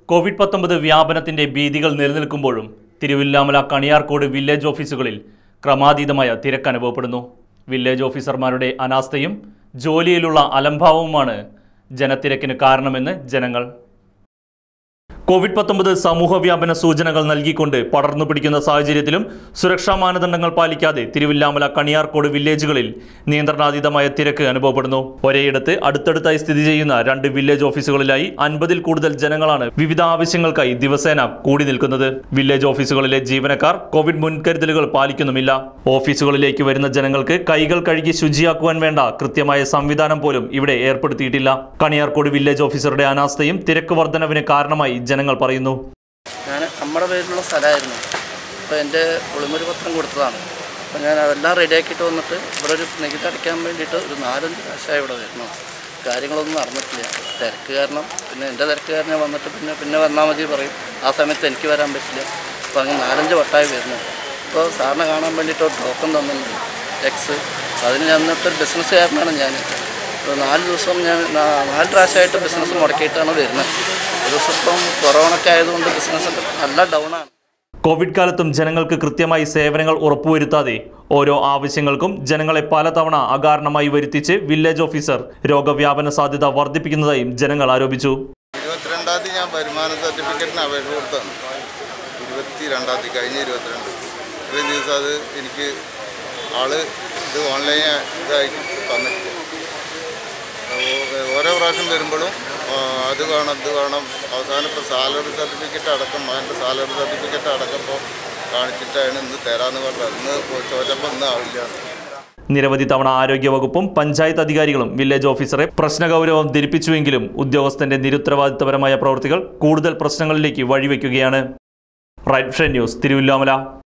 Covid പത്തൊമ്പത് വ്യാപനത്തിന്റെ ഭീതികൾ നിലനിൽക്കുമ്പോഴും Thiruvilwamala കണിയാർക്കോട് village ഓഫീസുകളിൽ ക്രമാതീതമായ തിരക്ക് അനുഭവപ്പെടുന്നു വില്ലേജ് ഓഫീസർമാരുടെ അനാസ്ഥയും ജോലിയിലുള്ള അലംഭാവവുമാണ് ജനത്തിരക്കിന് കാരണമെന്ന് ജനങ്ങൾ കോവിഡ് പത്തൊമ്പത് സമൂഹ വ്യാപന സൂചനകൾ നൽകിക്കൊണ്ട് പടർന്നു പിടിക്കുന്ന സാഹചര്യത്തിലും സുരക്ഷാ മാനദണ്ഡങ്ങൾ പാലിക്കാതെ തിരുവില്ലാമല കണിയാർക്കോട് വില്ലേജുകളിൽ നിയന്ത്രണാതീതമായ തിരക്ക് അനുഭവപ്പെടുന്നു ഒരേയിടത്ത് അടുത്തടുത്തായി സ്ഥിതി ചെയ്യുന്ന രണ്ട് വില്ലേജ് ഓഫീസുകളിലായി അൻപതിൽ കൂടുതൽ ജനങ്ങളാണ് വിവിധ ആവശ്യങ്ങൾക്കായി ദിവസേന കൂടി നിൽക്കുന്നത് വില്ലേജ് ഓഫീസുകളിലെ ജീവനക്കാർ കോവിഡ് മുൻകരുതലുകൾ പാലിക്കുന്നുമില്ല ഓഫീസുകളിലേക്ക് വരുന്ന ജനങ്ങൾക്ക് കൈകൾ കഴുകി ശുചിയാക്കുവാൻ വേണ്ട കൃത്യമായ സംവിധാനം പോലും ഇവിടെ ഏർപ്പെടുത്തിയിട്ടില്ല കണിയാർക്കോട് വില്ലേജ് ഓഫീസറുടെ അനാസ്ഥയും തിരക്ക് വർധനവിന് കാരണമായി ജനങ്ങൾ പറയുന്നു ഞാൻ നമ്മുടെ പേരിലുള്ള സ്ഥലമായിരുന്നു അപ്പോൾ എൻ്റെ ഒളിമുറി പത്രം കൊടുത്തതാണ് അപ്പോൾ ഞാൻ അതെല്ലാം റെഡിയാക്കിയിട്ട് വന്നിട്ട് ഇവിടെ ഒരു നികുതി അടയ്ക്കാൻ വേണ്ടിയിട്ട് ഒരു നാലഞ്ച് പ്രാവശ്യമായി ഇവിടെ വരുന്നു കാര്യങ്ങളൊന്നും നടന്നിട്ടില്ല തിരക്ക് കാരണം പിന്നെ എൻ്റെ തിരക്ക് കാരണം ഞാൻ വന്നിട്ട് പിന്നെ പിന്നെ വന്നാൽ മതി പറയും ആ സമയത്ത് എനിക്ക് വരാൻ പറ്റില്ല അപ്പോൾ അങ്ങനെ നാലഞ്ച് വട്ടമായി വരുന്നു അപ്പോൾ സാറിനെ കാണാൻ വേണ്ടിയിട്ട് ഒരു ടോക്കൺ തന്നിട്ടുണ്ട് എക്സ് അതിന് ഞാൻ ഇന്നത്തെ ഒരു ബിസിനസ്സുകാരനാണ് ഞാൻ ഒരു നാല് ദിവസം ഞാൻ നാ- നാല് പ്രാവശ്യമായിട്ട് ബിസിനസ് മുടക്കിയിട്ടാണ് വരുന്നത് ഒരു ദിവസം ഇപ്പം കൊറോണയ്ക്ക് ആയതുകൊണ്ട് ബിസിനസ്സൊക്കെ നല്ല ഡൗണാണ് കോവിഡ് കാലത്തും ജനങ്ങൾക്ക് കൃത്യമായി സേവനങ്ങൾ ഉറപ്പുവരുത്താതെ ഓരോ ആവശ്യങ്ങൾക്കും ജനങ്ങളെ പലതവണ അകാരണമായി വരുത്തിച്ച് വില്ലേജ് ഓഫീസർ രോഗവ്യാപന സാധ്യത വർദ്ധിപ്പിക്കുന്നതായും ജനങ്ങൾ ആരോപിച്ചു ഇരുപത്തിരണ്ടാം തീയതി ഞാൻ വരുമാന സർട്ടിഫിക്കറ്റിന് അപേക്ഷ കൊടുത്താണ് ഇരുപത്തി രണ്ടാം തീയതി കഴിഞ്ഞ ഇരുപത്തിരണ്ട് ഇത്രയും ദിവസം അത് എനിക്ക് ആള് ഇത് ഓൺലൈൻ ഇതായി തന്നിട്ടില്ല ഓ- ഓരോ പ്രാവശ്യം വരുമ്പോഴും ആ, അത് വേണം ഇത് വേണം അവസാനം ഇപ്പോൾ സാലറി സർട്ടിഫിക്കറ്റ് അടക്കം മകൻ്റെ സാലറി സർട്ടിഫിക്കറ്റ് അടക്കം ഇപ്പോൾ കാണിച്ചിട്ടാണ് ഇന്ന് തരാമെന്ന് പറഞ്ഞത് ഇന്ന് ചോദിച്ചപ്പോൾ ഇന്ന് ആവില്ല നിരവധി തവണ ആരോഗ്യവകുപ്പും പഞ്ചായത്ത് അധികാരികളും വില്ലേജ് ഓഫീസറെ പ്രശ്നഗൗരവം ധരിപ്പിച്ചുവെങ്കിലും ഉദ്യോഗസ്ഥന്റെ നിരുത്തരവാദിത്തപരമായ പ്രവൃത്തികൾ കൂടുതൽ പ്രശ്നങ്ങളിലേക്ക് വഴിവെക്കുകയാണ് റൈറ്റ് ന്യൂസ് തിരുവല്ലാമല